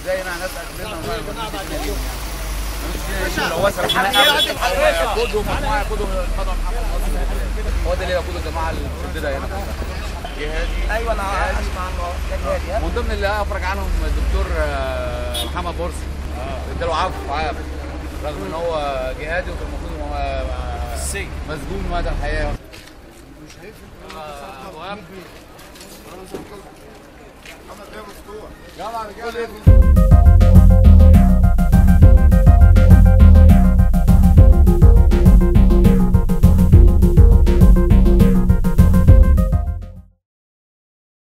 زي ما ناس قدمنا لو وصل خدهم مجموعه خدهم خدهم محمد نصر هو ده اللي يقود الجماعه المشدده هنا جهادي ايوه انا اسمع عنه ده جهادي ها؟ من ضمن اللي افرج عنهم الدكتور آه، محمد مرسي اداله عفو عام رغم ان هو جهادي وكان المفروض ان هو السجن مسجون مدى الحياه يلا يا رجاله